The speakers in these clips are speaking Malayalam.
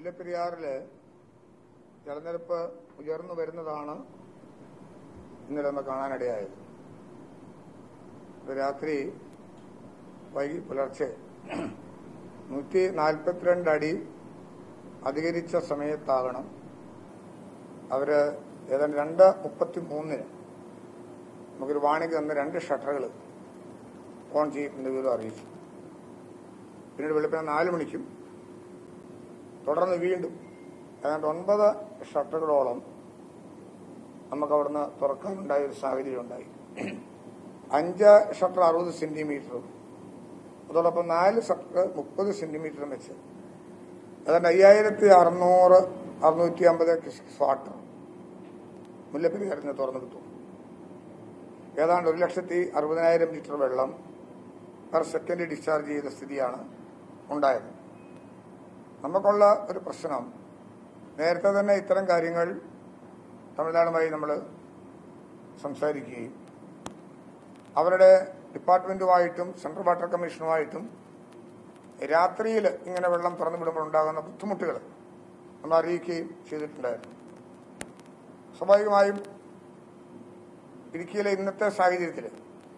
മുല്ലപ്പെരിയാറില് ജലനിരപ്പ് ഉയർന്നു വരുന്നതാണ് ഇന്നലെ ഒന്ന് കാണാനിടയായത് ഇത് രാത്രി വൈകി പുലർച്ചെ നൂറ്റി നാൽപ്പത്തിരണ്ട് അടി അധികരിച്ച സമയത്താകണം അവര് ഏതാണ്ട് രണ്ട് മുപ്പത്തി മൂന്നിന് നമുക്കൊരു വാണിക്ക് തന്ന രണ്ട് ഷട്ടറുകൾ ഓൺ ചെയ്യും എന്ന് വിവരം അറിയിച്ചു പിന്നീട് വെളുപ്പിനെ നാല് മണിക്കും തുടർന്ന് വീണ്ടും ഏതാണ്ട് ഒൻപത് ഷട്ടറുകളോളം നമുക്ക് അവിടുന്ന് തുറക്കാനുണ്ടായ ഒരു സാഹചര്യം ഉണ്ടായി അഞ്ച് ഷട്ടർ അറുപത് സെന്റിമീറ്ററും അതോടൊപ്പം നാല് ഷട്ടർ മുപ്പത് സെന്റിമീറ്ററും വെച്ച് ഏതാണ്ട് അയ്യായിരത്തി അറുന്നൂറ് അറുന്നൂറ്റി അമ്പത് വാട്ടർ മുല്ലപ്പെരിയാറിൽ നിന്ന് തുറന്നു കിട്ടും ഏതാണ്ട് ഒരു ലക്ഷത്തി അറുപതിനായിരം ലിറ്റർ വെള്ളം പെർ സെക്കൻഡ് ഡിസ്ചാർജ് ചെയ്ത സ്ഥിതിയാണ് ഉണ്ടായത് നമുക്കുള്ള ഒരു പ്രശ്നം നേരത്തെ തന്നെ ഇത്തരം കാര്യങ്ങൾ തമിഴ്നാടുമായി നമ്മൾ സംസാരിക്കുകയും അവരുടെ ഡിപ്പാർട്ട്മെന്റുമായിട്ടും സെൻട്രൽ വാട്ടർ കമ്മീഷനുമായിട്ടും രാത്രിയിൽ ഇങ്ങനെ വെള്ളം തുറന്നു വിടുമ്പോൾ ഉണ്ടാകുന്ന ബുദ്ധിമുട്ടുകൾ നമ്മൾ അറിയിക്കുകയും ചെയ്തിട്ടുണ്ടായിരുന്നു സ്വാഭാവികമായും ഇടുക്കിയിലെ ഇന്നത്തെ സാഹചര്യത്തിൽ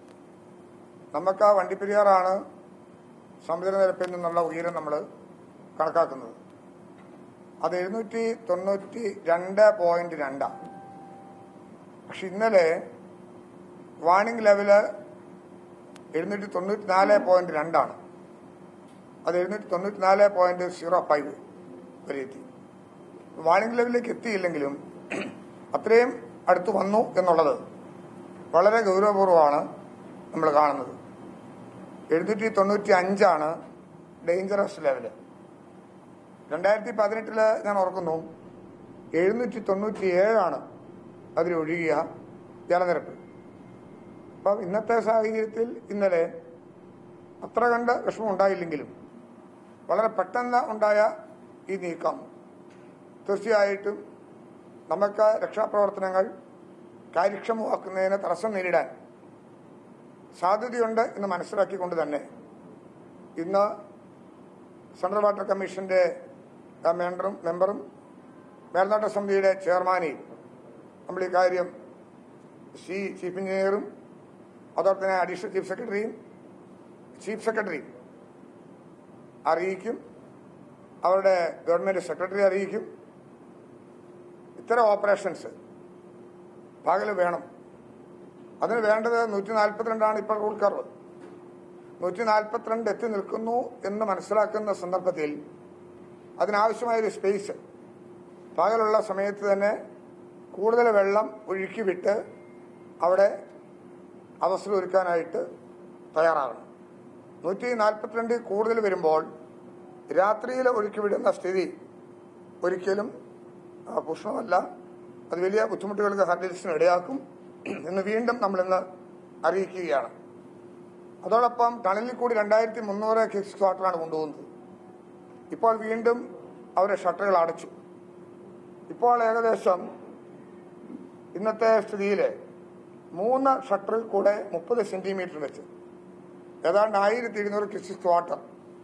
നമുക്ക് ആ വണ്ടിപ്പെരിയാറാണ് സമുദ്രനിരപ്പിൽ നിന്നുള്ള ഉയരം നമ്മൾ കണക്കാക്കുന്നത് അത് എഴുന്നൂറ്റി തൊണ്ണൂറ്റി രണ്ട് പോയിന്റ് രണ്ടാണ് പക്ഷെ ഇന്നലെ വാണിംഗ് ലെവല് എഴുന്നൂറ്റി തൊണ്ണൂറ്റി നാല് പോയിന്റ് രണ്ടാണ് അത് എഴുന്നൂറ്റി തൊണ്ണൂറ്റി നാല് പോയിന്റ് സീറോ ഫൈവ് വരെ എത്തി വാണിംഗ് ലെവലിലേക്ക് എത്തിയില്ലെങ്കിലും അത്രയും അടുത്ത് വന്നു എന്നുള്ളത് വളരെ ഗൗരവപൂർവ്വമാണ് നമ്മൾ കാണുന്നത് എഴുന്നൂറ്റി തൊണ്ണൂറ്റി അഞ്ചാണ് ഡേഞ്ചറസ് ലെവല് രണ്ടായിരത്തി പതിനെട്ടില് ഞാൻ ഓർക്കുന്നു എഴുന്നൂറ്റി തൊണ്ണൂറ്റി ഏഴാണ് അതിലൊഴുകിയ ജലനിരപ്പ് അപ്പം ഇന്നത്തെ സാഹചര്യത്തിൽ ഇന്നലെ അത്ര കണ്ട് വിഷമം ഉണ്ടായില്ലെങ്കിലും വളരെ പെട്ടെന്ന് ഉണ്ടായ ഈ നീക്കം തീർച്ചയായിട്ടും നമുക്ക് രക്ഷാപ്രവർത്തനങ്ങൾ കാര്യക്ഷമമാക്കുന്നതിന് തടസ്സം നേരിടാൻ സാധ്യതയുണ്ട് എന്ന് മനസ്സിലാക്കിക്കൊണ്ട് തന്നെ ഇന്ന് സെൻട്രൽ വാട്ടർ കമ്മീഷന്റെ മെമ്പറും മെമ്പറും മേൽനോട്ട സമിതിയുടെ ചെയർമാനെയും നമ്മൾ ഈ കാര്യം സി ചീഫ് എഞ്ചിനീയറും അതോടൊപ്പം തന്നെ അഡീഷണൽ ചീഫ് സെക്രട്ടറിയും ചീഫ് സെക്രട്ടറിയും അറിയിക്കും അവരുടെ ഗവൺമെന്റ് സെക്രട്ടറി അറിയിക്കും ഇത്തരം ഓപ്പറേഷൻസ് പകല് വേണം അതിന് വേണ്ടത് നൂറ്റി നാൽപ്പത്തിരണ്ടാണ് ഇപ്പോൾ റൂൾ കർവ് നൂറ്റി നാൽപ്പത്തിരണ്ട് എത്തി നിൽക്കുന്നു എന്ന് മനസ്സിലാക്കുന്ന സന്ദർഭത്തിൽ അതിനാവശ്യമായ ഒരു സ്പേസ് പകലുള്ള സമയത്ത് തന്നെ കൂടുതൽ വെള്ളം ഒഴുക്കി വിട്ട് അവിടെ അവസരം ഒരുക്കാനായിട്ട് തയ്യാറാകണം നൂറ്റി നാൽപ്പത്തിരണ്ടിൽ കൂടുതൽ വരുമ്പോൾ രാത്രിയിൽ ഒഴുക്കിവിടുന്ന സ്ഥിതി ഒരിക്കലും പുഷ്പമല്ല അത് വലിയ ബുദ്ധിമുട്ടുകൾക്ക് ഹർഡിൽസിന് ഇടയാക്കും എന്ന് വീണ്ടും നമ്മളിന്ന് അറിയിക്കുകയാണ് അതോടൊപ്പം ടണലിൽ കൂടി രണ്ടായിരത്തി മുന്നൂറ് കിക്സ് വാട്ടറാണ് കൊണ്ടുപോകുന്നത് ഇപ്പോൾ വീണ്ടും അവരെ ഷട്ടറുകൾ അടച്ചു ഇപ്പോൾ ഏകദേശം ഇന്നത്തെ സ്ഥിതിയിൽ മൂന്ന് ഷട്ടറിൽ കൂടെ മുപ്പത് സെന്റിമീറ്റർ വെച്ച് ഏതാണ്ട് ആയിരത്തി എഴുന്നൂറ് ക്യൂസിക് വാട്ടർ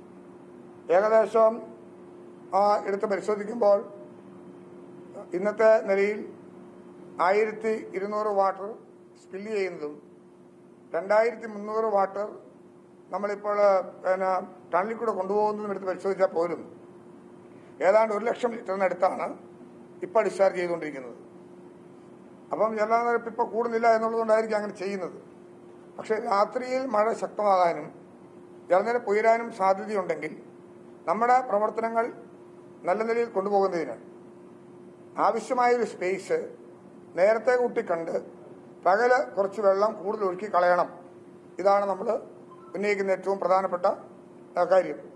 ഏകദേശം ആ എടുത്ത് പരിശോധിക്കുമ്പോൾ ഇന്നത്തെ നിലയിൽ ആയിരത്തി ഇരുന്നൂറ് വാട്ടർ സ്പില്ല് ചെയ്യുന്നതും രണ്ടായിരത്തി മുന്നൂറ് വാട്ടർ നമ്മളിപ്പോൾ പിന്നെ ടണ്ണിൽ കൂടെ കൊണ്ടുപോകുന്നതും എടുത്ത് പരിശോധിച്ചാൽ പോലും ഏതാണ്ട് ഒരു ലക്ഷം ലിറ്ററിനടുത്താണ് ഇപ്പോൾ ഡിസ്ചാർജ് ചെയ്തുകൊണ്ടിരിക്കുന്നത് അപ്പം ജലനിരപ്പ് ഇപ്പോൾ കൂടുന്നില്ല എന്നുള്ളതുകൊണ്ടായിരിക്കും അങ്ങനെ ചെയ്യുന്നത് പക്ഷേ രാത്രിയിൽ മഴ ശക്തമാകാനും ജലനിരപ്പ് ഉയരാനും സാധ്യതയുണ്ടെങ്കിൽ നമ്മുടെ പ്രവർത്തനങ്ങൾ നല്ല നിലയിൽ കൊണ്ടുപോകുന്നതിന് ആവശ്യമായൊരു സ്പേസ് നേരത്തെ കൂട്ടി കണ്ട് പകല് കുറച്ച് വെള്ളം കൂടുതൽ ഒഴുക്കി കളയണം ഇതാണ് നമ്മൾ ഉന്നയിക്കുന്ന ഏറ്റവും പ്രധാനപ്പെട്ട കാര്യം